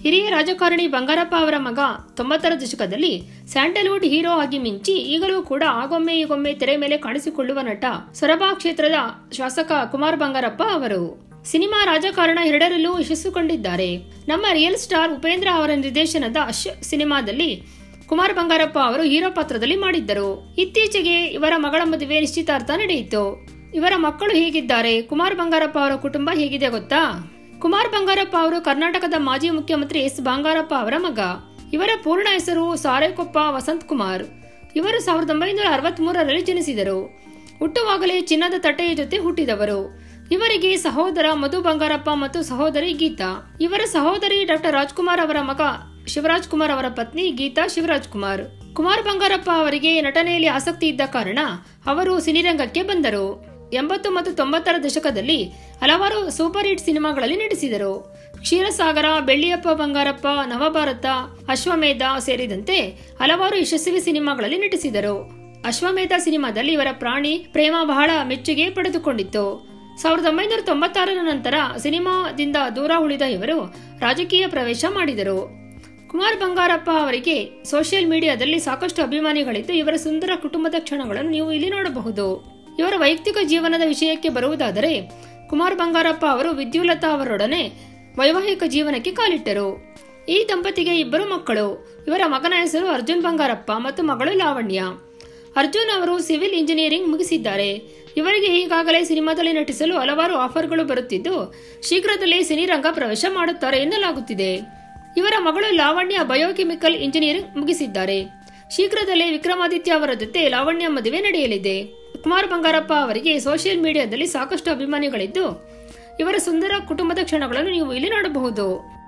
ಹಿರಿಯ ರಾಜಕಾರಣಿ ಬಂಗಾರಪ್ಪ ಅವರ ಮಗ ತೊಂಬತ್ತರ ದಶಕದಲ್ಲಿ ಸ್ಯಾಂಡಲ್ವುಡ್ ಹೀರೋ ಆಗಿ ಮಿಂಚಿ ಈಗಲೂ ಕೂಡ ಆಗೊಮ್ಮೆ ಈಗೊಮ್ಮೆ ತೆರೆ ಮೇಲೆ ಕಾಣಿಸಿಕೊಳ್ಳುವ ನಟ ಸೊರಬ ಕ್ಷೇತ್ರದ ಶಾಸಕ ಕುಮಾರ್ ಬಂಗಾರಪ್ಪ ಅವರು ಸಿನಿಮಾ ರಾಜಕಾರಣ ಎರಡರಲ್ಲೂ ಯಶಸ್ಸು ಕಂಡಿದ್ದಾರೆ ನಮ್ಮ ರಿಯಲ್ ಸ್ಟಾರ್ ಉಪೇಂದ್ರ ಅವರ ನಿರ್ದೇಶನದ ಅಶ್ ಸಿನಿಮಾದಲ್ಲಿ ಕುಮಾರ್ ಬಂಗಾರಪ್ಪ ಅವರು ಹೀರೋ ಪಾತ್ರದಲ್ಲಿ ಮಾಡಿದ್ದರು ಇತ್ತೀಚೆಗೆ ಇವರ ಮಗಳ ಮದುವೆ ನಿಶ್ಚಿತಾರ್ಥ ನಡೆಯಿತು ಇವರ ಮಕ್ಕಳು ಹೇಗಿದ್ದಾರೆ ಕುಮಾರ್ ಬಂಗಾರಪ್ಪ ಅವರ ಕುಟುಂಬ ಹೇಗಿದೆ ಗೊತ್ತಾ ಕುಮಾರ್ ಬಂಗಾರಪ್ಪ ಅವರು ಕರ್ನಾಟಕದ ಮಾಜಿ ಮುಖ್ಯಮಂತ್ರಿ ಎಸ್ ಬಂಗಾರಪ್ಪ ಅವರ ಮಗ ಇವರ ಪೂರ್ಣ ಹೆಸರು ಸಾರೇಕೊಪ್ಪ ವಸಂತ್ ಕುಮಾರ್ ಇವರು ಸಾವಿರದ ಒಂಬೈನೂರ ಅರವತ್ಮೂರರಲ್ಲಿ ಜನಿಸಿದರು ಹುಟ್ಟುವಾಗಲೇ ಚಿನ್ನದ ತಟ್ಟೆಯ ಜೊತೆ ಹುಟ್ಟಿದವರು ಇವರಿಗೆ ಸಹೋದರ ಮಧು ಬಂಗಾರಪ್ಪ ಮತ್ತು ಸಹೋದರಿ ಗೀತಾ ಇವರ ಸಹೋದರಿ ಡಾಕ್ಟರ್ ರಾಜ್ಕುಮಾರ್ ಅವರ ಮಗ ಶಿವರಾಜ್ ಕುಮಾರ್ ಅವರ ಪತ್ನಿ ಗೀತಾ ಶಿವರಾಜ್ ಕುಮಾರ್ ಕುಮಾರ್ ಬಂಗಾರಪ್ಪ ಅವರಿಗೆ ನಟನೆಯಲ್ಲಿ ಆಸಕ್ತಿ ಇದ್ದ ಕಾರಣ ಅವರು ಸಿನಿರಂಗಕ್ಕೆ ಬಂದರು ಎಂಬತ್ತು ಮತ್ತು ತೊಂಬತ್ತರ ದಶಕದಲ್ಲಿ ಹಲವಾರು ಸೂಪರ್ ಹಿಟ್ ಸಿನಿಮಾಗಳಲ್ಲಿ ನಟಿಸಿದರು ಕ್ಷೀರಸಾಗರ ಬೆಳ್ಳಿಯಪ್ಪ ಬಂಗಾರಪ್ಪ ನವಭಾರತ ಅಶ್ವಮೇಧ ಸೇರಿದಂತೆ ಹಲವಾರು ಯಶಸ್ವಿ ಸಿನಿಮಾಗಳಲ್ಲಿ ನಟಿಸಿದರು ಅಶ್ವಮೇಧ ಸಿನಿಮಾದಲ್ಲಿ ಇವರ ಪ್ರಾಣಿ ಪ್ರೇಮ ಬಹಳ ಮೆಚ್ಚುಗೆ ಪಡೆದುಕೊಂಡಿತ್ತು ಸಾವಿರದ ಒಂಬೈನೂರ ತೊಂಬತ್ತಾರರ ನಂತರ ಸಿನಿಮಾದಿಂದ ದೂರ ಉಳಿದ ಇವರು ರಾಜಕೀಯ ಪ್ರವೇಶ ಮಾಡಿದರು ಕುಮಾರ್ ಬಂಗಾರಪ್ಪ ಅವರಿಗೆ ಸೋಷಿಯಲ್ ಮೀಡಿಯಾದಲ್ಲಿ ಸಾಕಷ್ಟು ಅಭಿಮಾನಿಗಳಿದ್ದು ಇವರ ಸುಂದರ ಕುಟುಂಬದ ಕ್ಷಣಗಳನ್ನು ನೀವು ಇಲ್ಲಿ ನೋಡಬಹುದು ಇವರ ವೈಯಕ್ತಿಕ ಜೀವನದ ವಿಷಯಕ್ಕೆ ಬರುವುದಾದರೆ ಕುಮಾರ್ ಬಂಗಾರಪ್ಪ ಅವರು ವಿದ್ಯುಲತಾ ಅವರೊಡನೆ ವೈವಾಹಿಕ ಜೀವನಕ್ಕೆ ಕಾಲಿಟ್ಟರು ಈ ದಂಪತಿಗೆ ಇಬ್ಬರು ಮಕ್ಕಳು ಇವರ ಮಗನ ಹೆಸರು ಅರ್ಜುನ್ ಬಂಗಾರಪ್ಪ ಮತ್ತು ಮಗಳು ಲಾವಣ್ಯ ಅರ್ಜುನ್ ಅವರು ಸಿವಿಲ್ ಇಂಜಿನಿಯರಿಂಗ್ ಮುಗಿಸಿದ್ದಾರೆ ಇವರಿಗೆ ಈಗಾಗಲೇ ಸಿನಿಮಾದಲ್ಲಿ ನಟಿಸಲು ಹಲವಾರು ಆಫರ್ಗಳು ಬರುತ್ತಿದ್ದು ಶೀಘ್ರದಲ್ಲೇ ಸಿನಿರಂಗ ಪ್ರವೇಶ ಮಾಡುತ್ತಾರೆ ಎನ್ನಲಾಗುತ್ತಿದೆ ಇವರ ಮಗಳು ಲಾವಣ್ಯ ಬಯೋಕೆಮಿಕಲ್ ಇಂಜಿನಿಯರಿಂಗ್ ಮುಗಿಸಿದ್ದಾರೆ ಶೀಘ್ರದಲ್ಲೇ ವಿಕ್ರಮಾದಿತ್ಯ ಅವರ ಜೊತೆ ಲಾವಣ್ಯ ಮದುವೆ ನಡೆಯಲಿದೆ ಕುಮಾರ್ ಬಂಗಾರಪ್ಪ ಅವರಿಗೆ ಸೋಷಿಯಲ್ ಮೀಡಿಯಾದಲ್ಲಿ ಸಾಕಷ್ಟು ಅಭಿಮಾನಿಗಳಿದ್ದು ಇವರ ಸುಂದರ ಕುಟುಂಬದ ಕ್ಷಣಗಳನ್ನು ನೀವು ಇಲ್ಲಿ ನೋಡಬಹುದು